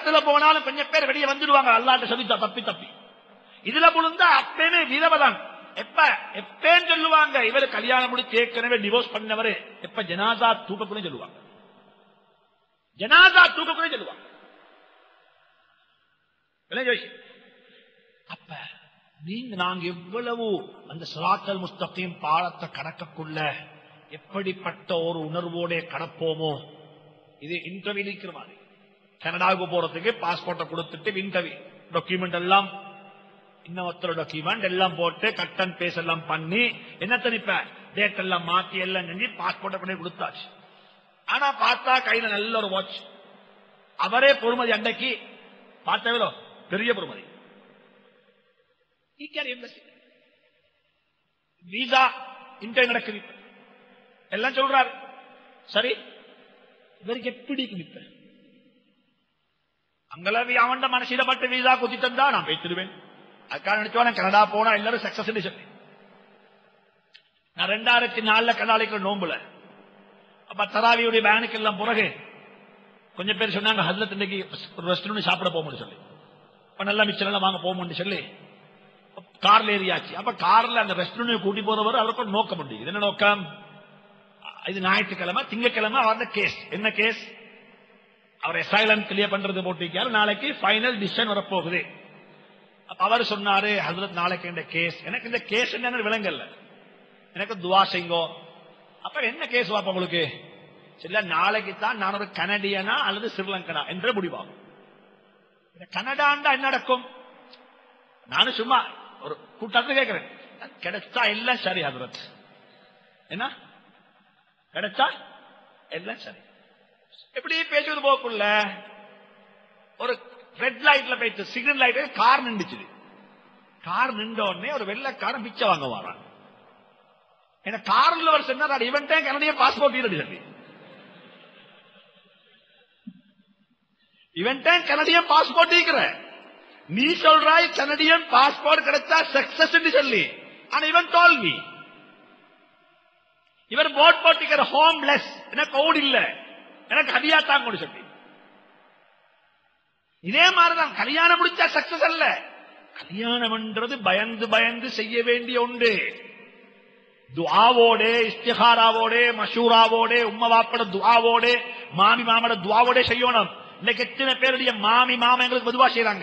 கிணத்துல போனாலும் கொஞ்சம் பேர் வெளியே வந்துடுவாங்க அல்லாட்ட சொல்லித்தா தப்பி தப்பி இதுல விழுந்தா அப்பயுமே விதவதான் எப்ப எப்பேன்னு சொல்லுவாங்க இவரு கல்யாணம் முடிச்சு ஏற்கனவே டிவோர்ஸ் பண்ணவரு எப்ப ஜனாதா தூக்கக்குள்ளே சொல்லுவாங்க ஜனாதா தூக்கக்குள்ளே சொல்லுவாங்க விளங்கிய விஷயம். அப்ப நீங்க நாங்க எவ்வளவு அந்த சிராத்தல் முஸ்தகையும் பாலத்தை கடக்கக்குள்ள எப்படிப்பட்ட ஒரு உணர்வோட கடப்போமோ இது இன்டர்வியூ இருக்கிற மாதிரி கனடாவுக்கு போறதுக்கு பாஸ்போர்ட்டை கொடுத்துட்டு இன்டர்வியூ டாக்குமெண்ட் எல்லாம் இன்னொருத்தர் டாக்குமெண்ட் எல்லாம் போட்டு கட்டன் பேஸ் எல்லாம் பண்ணி என்ன தனிப்ப டேட் எல்லாம் மாத்தி எல்லாம் செஞ்சு பாஸ்போர்ட்டை பண்ணி கொடுத்தாச்சு ஆனா பார்த்தா கையில நல்ல ஒரு வாட்ச் அவரே பொறுமதி அன்னைக்கு பார்த்தவரோ பெரிய பொறுமதி விசா இன்டர் நடக்குது இப்ப. எல்லாம் சொல்றாரு சரி இவருக்கு எப்படி நிற்ப அங்கலவி அவன் மனசில பட்டு வீசா குத்தி தந்தா நான் பேசிடுவேன் அதுக்காக நினைச்சோம் கனடா போனா எல்லாரும் சக்சஸ் சொல்லி நான் ரெண்டாயிரத்தி நாலுல கனாலிக்கிற நோம்புல அப்ப தராவியுடைய பேனுக்கு எல்லாம் பிறகு கொஞ்சம் பேர் சொன்னாங்க ஹஸ்லத் இன்னைக்கு ஒரு ரெஸ்டாரண்ட் சாப்பிட போகும்னு சொல்லி அப்ப நல்லா மிச்சம் எல்லாம் வாங்க போகும்னு சொல்லி கார்ல ஏறியாச்சு அப்ப கார்ல அந்த ரெஸ்டாரண்ட் கூட்டி போறவர் அவருக்கு ஒரு நோக்கம் உண்டு இது என்ன நோக்கம் இது ஞாயிற்றுக்கிழமை திங்கக்கிழமை அவரோட கேஸ் என்ன கேஸ் அவர் எஸ்ஐலம் கிளியர் பண்றது போட்டிருக்காரு நாளைக்கு ஃபைனல் டிசிஷன் வரப்போகுது அப்ப அவர் சொன்னாரு ஹசரத் நாளைக்கு இந்த கேஸ் எனக்கு இந்த கேஸ் என்னன்னு விளங்கல்ல எனக்கு துவா செய்யுங்கோ அப்ப என்ன கேஸ் வாப்ப உங்களுக்கு சரியா நாளைக்கு தான் நான் ஒரு கனடியனா அல்லது ஸ்ரீலங்கனா என்ற முடிவாகும் இந்த கனடாண்டா என்ன நடக்கும் நானும் சும்மா ஒரு கூட்டத்தை கேட்கிறேன் கிடைச்சா எல்லாம் சரி ஹசரத் என்ன கிடைச்சா எல்லாம் சரி எப்படி பேசுவது போக்குள்ள ஒரு ரெட் லைட்ல போயிட்டு சிக்னல் லைட் கார் நின்றுச்சு கார் நின்ற உடனே ஒரு வெள்ளக்காரன் பிச்சை வாங்க வரான் என்ன கார்ல ஒரு சொன்னார் இவன் கனடிய பாஸ்போர்ட் சொல்லி இவன் கனடியன் பாஸ்போர்ட் இருக்கிற நீ சொல்றாய் கனடியன் பாஸ்போர்ட் கிடைச்சா சக்சஸ் சொல்லி ஆனா இவன் தோல்வி இவர் போட் போட்டிக்கிற ஹோம்லெஸ் எனக்கு ஓடு இல்ல எனக்கு ஹதியா தான் கொண்டு சொல்லி இதே மாதிரிதான் கல்யாணம் முடிச்சா சக்சஸ் அல்ல கல்யாணம்ன்றது பயந்து பயந்து செய்ய வேண்டிய ஒன்று துவாவோட இஸ்திகாராவோட மஷூராவோட உம்ம வாப்பட துவாவோட மாமி மாமட துவாவோட செய்யணும் இன்னைக்கு எத்தனை பேருடைய மாமி மாமா எங்களுக்கு மதுவா செய்யறாங்க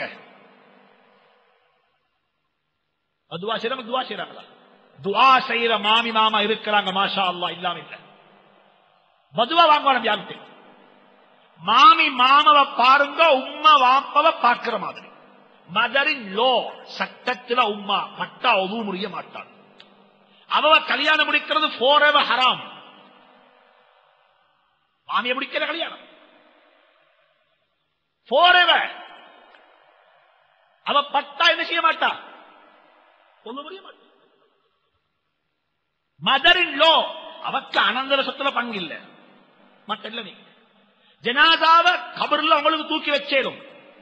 மதுவா செய்யறாங்க துவா செய்யறாங்களா துவா செய்யற மாமி மாமா இருக்கிறாங்க மாஷா அல்லா இல்லாம இல்ல மதுவா வாங்குவாங்க யாருக்கு மாமி மாமவ பாருங்க உம்மா வாப்பவ பாக்குற மாதிரி மதரின் லோ சட்டத்துல உம்மா பட்டா ஒது முடிய மாட்டான் அவ கல்யாணம் முடிக்கிறது போர் எவர் ஹராம் மாமிய முடிக்கிற கல்யாணம் போர் எவர் அவ பட்டா என்ன செய்ய மாட்டா ஒண்ணு முடிய மாட்டா மதரின் லோ அவக்கு அனந்தர சொத்துல பங்கு இல்ல மத்த இல்ல நீங்க ஜனாதாவ கபர்ல அவங்களுக்கு தூக்கி வச்சேரும்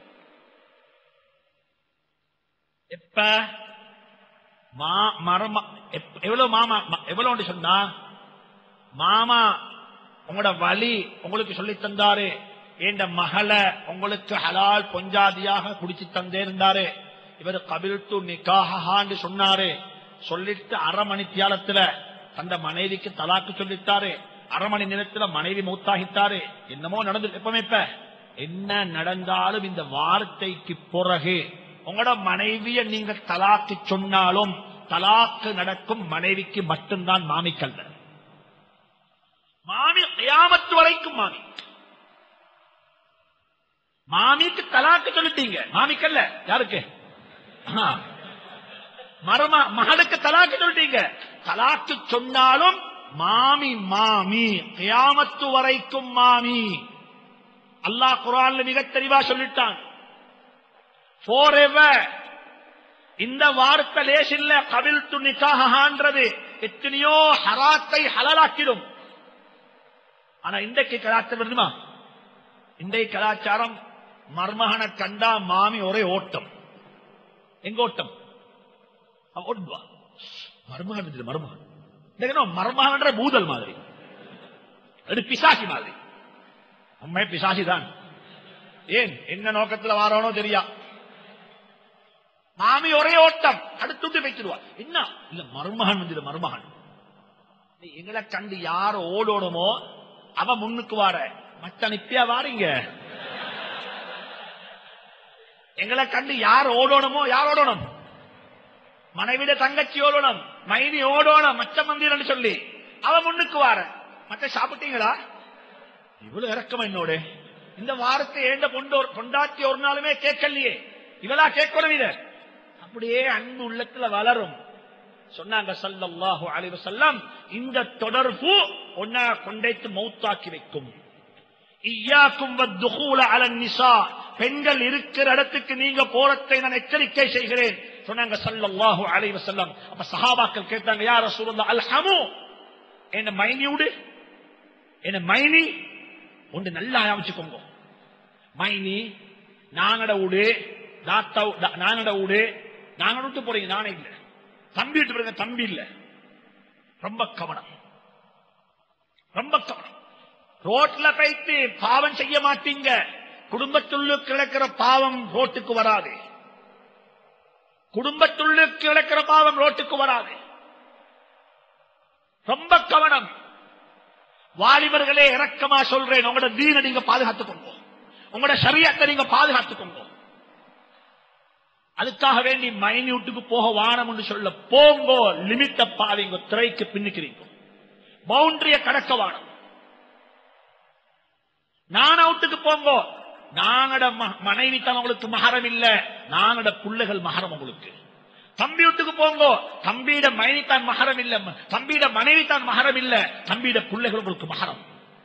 எப்ப மா- மரமா எப்- எவ்வளவு மாமா ம- எவ்வளவு சொன்னா மாமா உங்களோட வழி உங்களுக்கு சொல்லி தந்தாரு என்ற மகளை உங்களுக்கு ஹலால் பொஞ்சாதியாக குடிச்சு தந்தே இருந்தாரு இவர் கபில்து நிக்காஹான்னு சொன்னாரு சொல்லிட்டு அரை மணி தியாலத்துல தந்த மனைவிக்கு தலாக்கு சொல்லிட்டாரு அரை மணி நேரத்துல மனைவி மூத்தாகிட்டாரு என்னமோ நடந்து எப்பவுமே இப்ப என்ன நடந்தாலும் இந்த வார்த்தைக்கு பிறகு உங்களோட மனைவிய நீங்க தலாக்கு சொன்னாலும் தலாக்கு நடக்கும் மனைவிக்கு மட்டும்தான் மாமிக்கல்ல மாமி கியாமத்து வரைக்கும் மாமி மாமிக்கு தலாக்கு சொல்லிட்டீங்க மாமிக்கல்ல யாருக்கு ஆ. மரமா மகளுக்கு தலாக்கு சொல்லிட்டீங்க தலாக்கு சொன்னாலும் மாமி மாமி கியாமத்து வரைக்கும் மாமி அல்லாஹ் குரான்ல மிக தெளிவா சொல்லிட்டான் forever இந்த வார்த்தை லேசில்ல கபில் துணிக்காகன்றது எத்தனையோ ஹராத்தை ஹலலாக்கிடும் ஆனா இன்றைக்கு கலாச்சாரம் வேணுமா இன்றைய கலாச்சாரம் மர்மகனை கண்டா மாமி ஒரே ஓட்டம் எங்க ஓட்டம் அவ ஓடுவா மர்மகன் இது மர்மகன் இந்த மர்மகன்ற பூதல் மாதிரி அது பிசாசி மாதிரி உண்மை பிசாசி தான் ஏன் என்ன நோக்கத்துல வாரானோ தெரியா மாமி ஒரே ஓட்டம் அடுத்துட்டு வைத்துடுவா என்ன இல்ல மருமகன் வந்து மருமகன் நீ எங்களை கண்டு யார் ஓடோடுமோ அவ முன்னுக்கு வார மச்சான் இப்பயா வாரீங்க எங்களை கண்டு யார் ஓடணுமோ யார் ஓடணும் மனைவிட தங்கச்சி ஓடணும் மைனி ஓடணும் மச்ச மந்திரன்னு சொல்லி அவ முன்னுக்கு வார மத்த சாப்பிட்டீங்களா இவ்வளவு இறக்கம் என்னோட இந்த வாரத்தை ஏண்ட பொண்டு பொண்டாட்டி ஒரு நாளுமே கேட்கலையே இவளா கேட்கணும் இத அப்படியே அன்பு உள்ளத்துல வளரும் சொன்னாங்க சல்லல்லாஹு அலைஹி வஸல்லம் இந்த தொடர்பு ஒன்னா கொண்டைத்து மௌத்தாக்கி வைக்கும் இய்யாக்கும் வத்துகூல அலன் நிசா பெண்கள் இருக்கிற இடத்துக்கு நீங்க போறதை நான் எச்சரிக்கை செய்கிறேன் சொன்னாங்க சல்லல்லாஹு அலைஹி வஸல்லம் அப்ப சஹாபாக்கள் கேட்டாங்க யா ரசூலுல்லாஹ் அல்ஹமு என்ன மைனியூடு என்ன மைனி ஒன்று நல்லா அமைச்சுக்கோங்க மைனி நாங்கட ஊடு தாத்தா தா- நாங்கட ஊடு நாங்க விட்டு போறீங்க நானே இல்ல தம்பி விட்டு போறீங்க தம்பி இல்ல ரொம்ப கவனம் ரொம்ப கவனம் ரோட்ல போயிட்டு பாவம் செய்ய மாட்டீங்க குடும்பத்துள்ளு கிடக்கிற பாவம் ரோட்டுக்கு வராது குடும்பத்துள்ளு கிடக்கிற பாவம் ரோட்டுக்கு வராது ரொம்ப கவனம் வாலிபர்களே இறக்கமா சொல்றேன் உங்களோட தீனை நீங்க பாதுகாத்துக்கோங்க உங்களோட சரியத்தை நீங்க பாதுகாத்துக்கோங்க அதுக்காக வேண்டி மைன்யூட்டுக்கு போக வானம் என்று சொல்ல போங்கோ லிமிட்ட பாவிங்க திரைக்கு பின்னுக்கிறீங்க பவுண்டரிய கடக்க வானம் நான் அவுட்டுக்கு போங்கோ நாங்கட ம- மனைவி தான் உங்களுக்கு மகரம் இல்ல நாங்கட பிள்ளைகள் மகரம் உங்களுக்கு தம்பி வீட்டுக்கு போங்கோ தம்பியிட மனைவி தான் மகரம் இல்ல ம- தம்பியிட மனைவி தான் மகரம் இல்ல தம்பியிட பிள்ளைகள் உங்களுக்கு மகரம்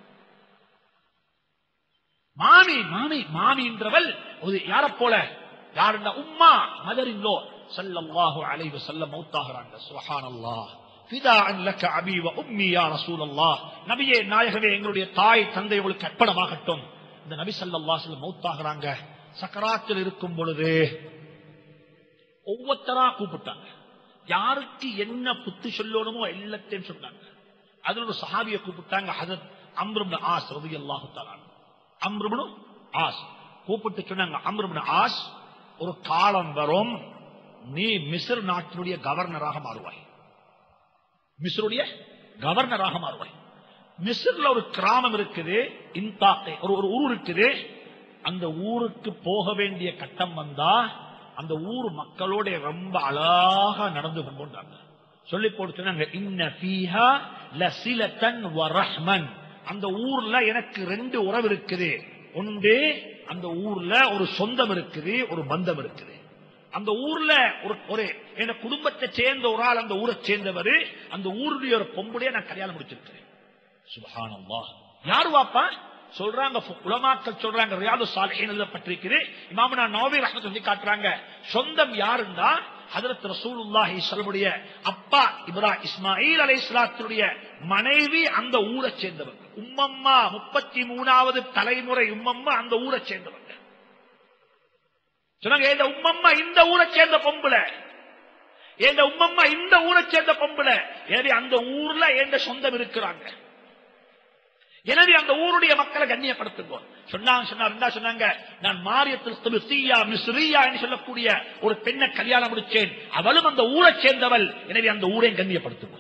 மாமி மாமி மாமின்றவள் ஒரு யார போல யாருன்னா உம்மா மதர் இல்லோ சல்லல்லாஹு அலைஹி வஸல்லம் மௌத்தாகிறாங்க சுப்ஹானல்லாஹ் ஃபிதாஅன் லக அபி வ உம்மி யா ரசூலல்லாஹ் நபியே நாயகமே எங்களுடைய தாய் தந்தை உங்களுக்கு அர்ப்பணமாகட்டும் இந்த நபி ஸல்லல்லாஹு அலைஹி வஸல்லம் மௌத்தாகிறாங்க சக்கராத்தில் இருக்கும் பொழுது ஒவ்வொருத்தரா கூப்பிட்டாங்க யாருக்கு என்ன புத்தி சொல்லணுமோ எல்லாத்தையும் சொன்னாங்க அதுல ஒரு சஹாபிய கூப்பிட்டாங்க ஹதரத் அம்ருப்னு ஆஸ் ரலியல்லாஹு தஆலா அம்ருப்னு ஆஸ் கூப்பிட்டு சொன்னாங்க அம்ருப்னு ஆஸ் ஒரு காலம் வரும் நீ மிஸ்ர் நாட்டினுடைய கவர்னராக மாறுவாய் மிஸ்ருடைய கவர்னராக மாறுவாய் மிஸ்ர்ல ஒரு கிராமம் இருக்குது இன்தாக்கை ஒரு ஒரு ஊர் இருக்குது அந்த ஊருக்கு போக வேண்டிய கட்டம் வந்தா அந்த ஊர் மக்களோட ரொம்ப அழகா நடந்து கொண்டாங்க சொல்லி போட்டு சொன்னாங்க இன்ன ஃபீஹா லசிலத்தன் வ ரஹ்மன் அந்த ஊர்ல எனக்கு ரெண்டு உறவு இருக்குது ஒன்று அந்த ஊர்ல ஒரு சொந்தம் இருக்குது ஒரு பந்தம் இருக்குது அந்த ஊர்ல ஒரு ஒரு என் குடும்பத்தை சேர்ந்த ஒரு ஆள் அந்த ஊரை சேர்ந்தவர் அந்த ஊருடைய ஒரு பொம்புடைய நான் கல்யாணம் முடிச்சிருக்கிறேன் சுபஹானல்லாஹ் யாரு வாப்பா சொல்றாங்க ஃபு- உலமாக்கள் சொல்றாங்க ரியாது சாலிஹின் எழுதப்பட்டிருக்குது இமாமுனா நோவி ரஹ்மத் சொல்லி காட்டுறாங்க சொந்தம் யாருன்னா ஹதரத் ரசூலுல்லாஹி ஸல்லமுடைய அப்பா இப்ரா இஸ்மாயில் அலைஹிஸ்ஸலாத்துடைய மனைவி அந்த ஊரை சேர்ந்தவர் உம்மம்மா முப்பத்தி மூணாவது தலைமுறை உம்மம்மா அந்த ஊரை சேர்ந்தவங்க சொன்னாங்க இந்த உம்மம்மா இந்த ஊரை சேர்ந்த பொம்புல எந்த உம்மம்மா இந்த ஊரை சேர்ந்த பொம்புல எனவே அந்த ஊர்ல எந்த சொந்தம் இருக்கிறாங்க எனவே அந்த ஊருடைய மக்களை கண்ணியப்படுத்துங்க சொன்னாங்க சொன்னார் என்ன சொன்னாங்க நான் மாரியத்தில் சியா மிஸ்ரியா என்று சொல்லக்கூடிய ஒரு பெண்ணை கல்யாணம் முடிச்சேன் அவளும் அந்த ஊரை சேர்ந்தவள் எனவே அந்த ஊரை கண்ணியப்படுத்துங்க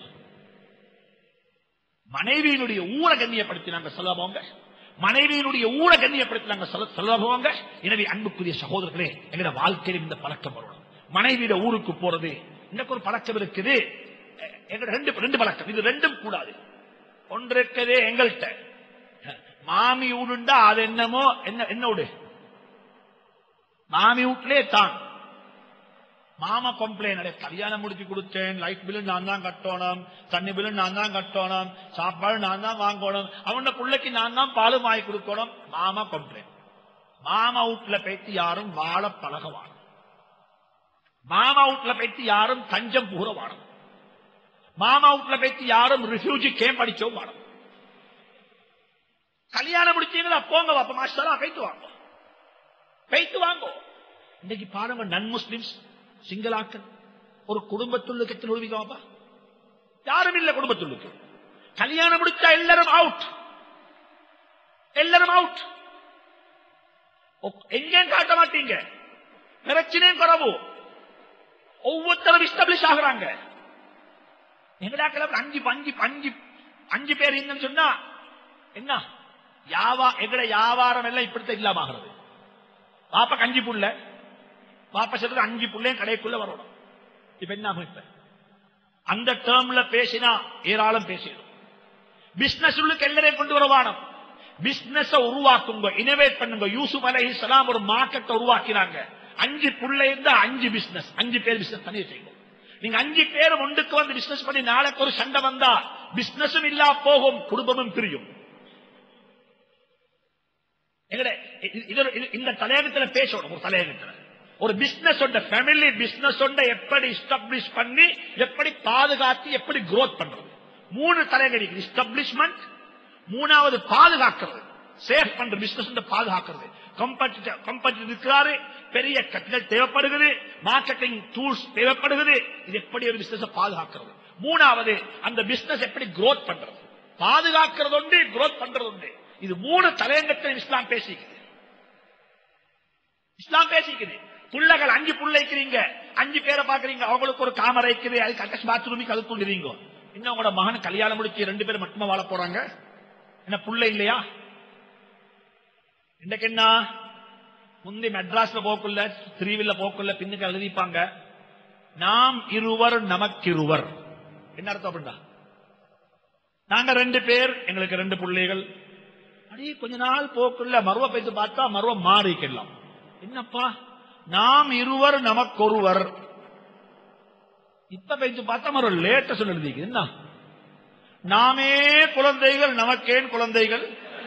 மனைவியினுடைய ஊரை கண்ணியப்படுத்தினாங்க சொல்லபோங்க மனைவியினுடைய ஊரை கண்ணியப்படுத்தினாங்க சொல்ல- சொல்லபோங்க எனவே அன்புக்குரிய சகோதரர்களே எங்களோட வாழ்க்கையில் இந்த பழக்கம் வரணும் மனைவியோட ஊருக்கு போறது இன்னைக்கு ஒரு பழக்கம் இருக்குது எ- எங்களோட ரெண்டு ரெண்டு பழக்கம் இது ரெண்டும் கூடாது ஒன்று இருக்கதே எங்கள்கிட்ட மாமி வீடுண்டா அது என்னமோ என்ன என்ன வீடு மாமி வீட்டிலே தான் மாமா கம்ப்ளைண்ட் கல்யாணம் முடிச்சு கொடுத்தேன் லைட் பில்லு நான் தான் கட்டணும் தண்ணி பில்லு நான் தான் கட்டணும் சாப்பாடு நான் தான் வாங்கணும் அவன பிள்ளைக்கு நான் தான் பால் வாங்கி கொடுக்கணும் மாமா கம்ப்ளைண்ட் மாமா வீட்டுல போயிட்டு யாரும் வாழ பழக வாழும் மாமா வீட்டுல போயிட்டு யாரும் தஞ்சம் புகுற வாழும் மாமா வீட்டுல போயிட்டு யாரும் ரிஃப்யூஜி கேம்ப் அடிச்சவும் வாழும் கல்யாணம் முடிச்சீங்களா போங்க அப்ப மாஸ்டரா போயிட்டு வாங்க போயிட்டு வாங்க இன்னைக்கு பாருங்க நன் முஸ்லிம்ஸ் சிங்களாக்கள் ஒரு குடும்பத்துள்ளுக்கு எத்தனை உதவிக்காப்பா யாரும் இல்ல குடும்பத்துள்ளுக்கு கல்யாணம் முடிச்சா எல்லாரும் அவுட் எல்லாரும் அவுட் எங்கேயும் காட்ட மாட்டீங்க பிரச்சனையும் குறவு ஒவ்வொருத்தரும் எஸ்டாப்ளிஷ் ஆகுறாங்க எங்கடா கிளம்பு அஞ்சு அஞ்சு அஞ்சு அஞ்சு பேர் இருங்கன்னு சொன்னா என்ன யாவா எங்கட வியாபாரம் எல்லாம் இப்படித்தான் இல்லாம ஆகிறது பாப்பா கஞ்சி புள்ள பாப்பா சொல்றது அஞ்சு புள்ளையும் கடைக்குள்ள வரணும் இப்ப என்ன ஆகும் இப்ப அந்த டேர்ம்ல பேசினா ஏராளம் பேசிடும் பிசினஸ் உள்ளுக்கு எல்லாரையும் கொண்டு வரவானம் பிசினஸ் உருவாக்குங்க இனோவேட் பண்ணுங்க யூசுப் அலைஹிஸ்ஸலாம் ஒரு மார்க்கெட்டை உருவாக்கினாங்க அஞ்சு புள்ள இருந்தா அஞ்சு பிசினஸ் அஞ்சு பேர் பிசினஸ் பண்ணி செய்யுங்க நீங்க அஞ்சு பேர் ஒன்றுக்கு வந்து பிசினஸ் பண்ணி நாளைக்கு ஒரு சண்டை வந்தா பிசினஸும் இல்லா போகும் குடும்பமும் பிரியும் எங்கட இது- இது- இது- இந்த தலையகத்துல பேசணும் ஒரு தலையகத்துல ஒரு பிசினஸ் ஃபேமிலி பிசினஸ் எப்படி எஸ்டாப்ளிஷ் பண்ணி எப்படி பாதுகாத்து எப்படி growth பண்றது மூணு தலையகடி எஸ்டாப்ளிஷ்மெண்ட் மூணாவது பாதுகாக்கிறது சேஃப் பண்ற பிசினஸ் பாதுகாக்கிறது கம்பெனி இருக்கிறாரு பெரிய கட்டிடல் தேவைப்படுகிறது மார்க்கெட்டிங் டூல்ஸ் தேவைப்படுகிறது இது எப்படி ஒரு பிசினஸ் பாதுகாக்கிறது மூணாவது அந்த பிசினஸ் எப்படி growth பண்றது பாதுகாக்கிறது உண்டு growth பண்றது உண்டு இது மூணு தலையங்கத்தை இஸ்லாம் பேசிக்குது இஸ்லாம் பேசிக்குது புள்ளைகள் அஞ்சு புள்ள இருக்கிறீங்க அஞ்சு பேரை பாக்குறீங்க அவங்களுக்கு ஒரு காமரை இருக்குது அதுக்கு அட்டாச் பாத்ரூமிக்கு அது கொண்டுறீங்க இன்னும் உங்களோட மகன் கல்யாணம் முடிச்சு ரெண்டு பேரும் மட்டுமா வாழ போறாங்க என்ன புள்ள இல்லையா இன்னைக்கு என்ன முந்தி மெட்ராஸ்ல போக்குள்ள திருவில்ல போக்குள்ள பின்னுக்கு எழுதிப்பாங்க நாம் இருவர் நமக்கிருவர் என்ன அர்த்தம் அப்படின்னா நாங்க ரெண்டு பேர் எங்களுக்கு ரெண்டு பிள்ளைகள் அப்படியே கொஞ்ச நாள் போக்குள்ள மருவ பேச்சு பார்த்தா மருவ மாறிக்கலாம் என்னப்பா நாம் இருவர் நமக்கொருவர் இப்ப பேச்சு பார்த்தா மருவ லேட்டஸ்ட் எழுதிக்கு என்ன நாமே குழந்தைகள் நமக்கேன் குழந்தைகள்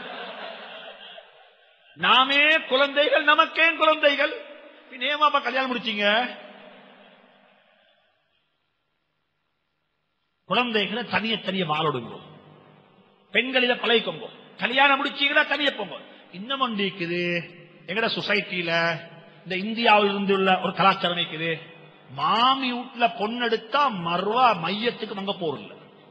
நாமே குழந்தைகள் நமக்கேன் குழந்தைகள் பின்ன ஏமாப்பா கல்யாணம் முடிச்சீங்க குழந்தைகளை தனிய தனிய வாழோடுங்க பெண்கள் இதை பழகிக்கோங்க கல்யாணம் முடிச்சீங்களா தனிய போங்க இன்னும் ஒன்று இருக்குது எங்கட சொசைட்டில இந்த இந்தியாவில் இருந்துள்ள ஒரு கலாச்சாரம் இருக்குது மாமி வீட்டுல பொண்ணெடுத்தா மறுவா மையத்துக்கு அங்க போறல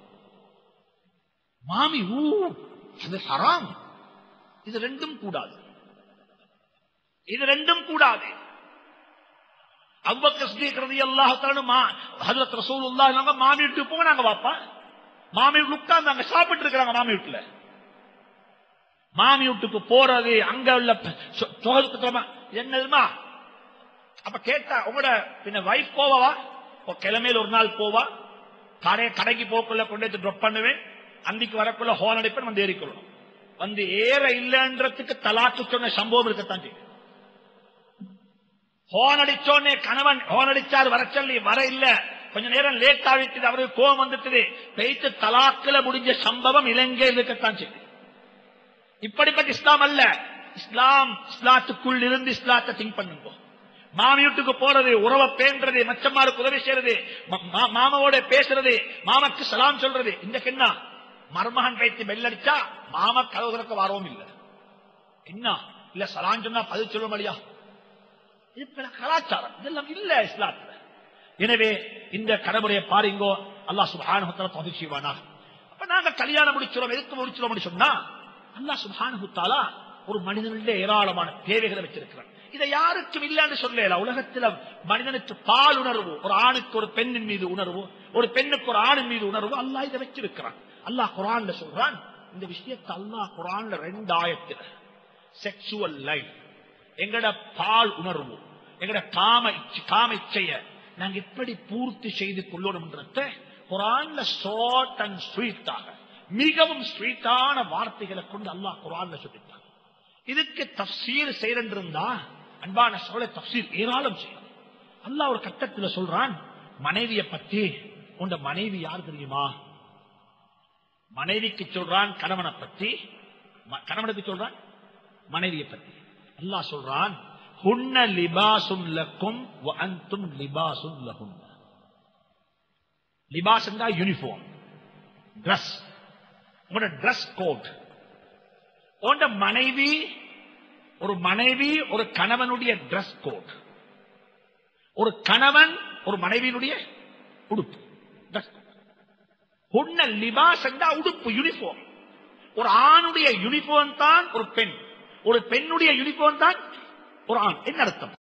மாமி ஊ அது ஹராம் இது ரெண்டும் கூடாது இது ரெண்டும் கூடாது அவ்வக்க ஸ்ரீகிருதி அல்லாஹத்தாலும் ஹஜரத் ரசூலுல்லாஹ் நாங்க மாமி வீட்டுக்கு போங்க நாங்க வாப்பா மாமி வீட்டுல உட்கார்ந்து அங்க சாப்பிட்டு இருக்கிறாங்க மாமி வீட்டுல மாமி வீட்டுக்கு போறது அங்க உள்ள ப- சொ- தொகைக்கு தரமா என்னதுமா அப்ப கேட்டா உங்களோட பின்ன வைஃப் போவா ஓ, கிழமையில ஒரு நாள் போவா கடை கடைக்கு போக்குள்ள கொண்டு வந்து ட்ராப் பண்ணுவேன் அந்திக்கு வரக்குள்ள ஹோன் அடிப்பேன் வந்து ஏறிக்கொள்ளணும் வந்து ஏற இல்லைன்றதுக்கு தலாக்கு சொன்ன சம்பவம் இருக்கத்தான் செய்யும் ஹோன் அடிச்சோடனே கணவன் ஹோன் அடிச்சார் வர சொல்லி வர இல்ல கொஞ்ச நேரம் லேட் ஆகிட்டு அவருக்கு கோவம் வந்துட்டு பெய்த்து தலாக்குல முடிஞ்ச சம்பவம் இலங்கையில் இருக்கத்தான் செய்யும் இப்படிப்பட்ட இஸ்லாம் அல்ல இஸ்லாம் இஸ்லாத்துக்குள் இருந்து இஸ்லாத்தை திங்க் பண்ணுங்க மாமி வீட்டுக்கு போறது உறவை பேண்டது மச்சம்மாருக்கு உதவி செய்யறது ம- மா- மாமாவோட பேசுறது மாமாக்கு சலாம் சொல்றது இந்த என்ன மருமகன் வைத்து பெல்லடிச்சா மாமா கதவு திறக்க வரவும் இல்லை என்ன இல்ல சலாம் சொன்னா பதில் சொல்ல முடியா இது பிற கலாச்சாரம் இதெல்லாம் இல்ல இஸ்லாத்துல எனவே இந்த கடவுடைய பாருங்கோ அல்லாஹ் சுப்ஹானஹு வ தஆலா தௌஃபீக் செய்வானா அப்ப நாங்க கல்யாணம் முடிச்சிரோம் எதுக்கு முடிச்சிரோம் சொன்னா அல்லாஹ் சுப்ஹானஹு வ தஆலா ஒரு மனிதனுடைய ஏராளமான தேவைகளை வச்சிருக்கிறான் இதை யாருக்கும் இல்லைன்னு சொல்லல உலகத்துல மனிதனுக்கு பால் உணர்வு ஒரு ஆணுக்கு ஒரு பெண்ணின் மீது உணர்வு ஒரு பெண்ணுக்கு ஒரு ஆணின் மீது உணர்வு அல்லாஹ் இதை வச்சிருக்கிறான் அல்லாஹ் குரான்ல சொல்றான் இந்த விஷயத்தை அல்லாஹ் குரான்ல ரெண்டு ஆயத்துல செக்ஷுவல் லைஃப் எங்கட பால் உணர்வு எங்கட காம இச்சை- காம இச்சைய நாங்க எப்படி பூர்த்தி செய்து கொள்ளணும்ன்றத குரான்ல ஷார்ட் அண்ட் ஸ்வீட்டாக மிகவும் ஸ்வீட்டான வார்த்தைகளை கொண்டு அல்லாஹ் குரான்ல சொல்லிட்டான் இதுக்கு தப்சீர் செய்யறா அன்பான சோழ தப்சீர் ஏராளம் செய்யணும் அல்லாஹ் ஒரு கட்டத்துல சொல்றான் மனைவியை பத்தி உண்ட மனைவி யார் தெரியுமா மனைவிக்கு சொல்றான் கணவனை பத்தி ம- கணவனுக்கு சொல்றான் மனைவியை பத்தி அல்லாஹ் சொல்றான் ஹுன்ன லிபாசுன் லக்கும் வ அன்தும் லிபாசுன் லஹுன்ன லிபாஸ் யூனிஃபார்ம் Dress உங்களோட ட்ரெஸ் கோட் உண்ட மனைவி ஒரு மனைவி ஒரு கணவனுடைய ட்ரெஸ் கோட் ஒரு கணவன் ஒரு மனைவியினுடைய உடுப்பு Dress code. உன்ன லிபாஸ் என்றா உடுப்பு யூனிஃபார்ம் ஒரு ஆணுடைய யூனிஃபார்ம் தான் ஒரு பெண் ஒரு பெண்ணுடைய யூனிஃபார்ம் தான் குர்ஆன் என்ன அர்த்தம்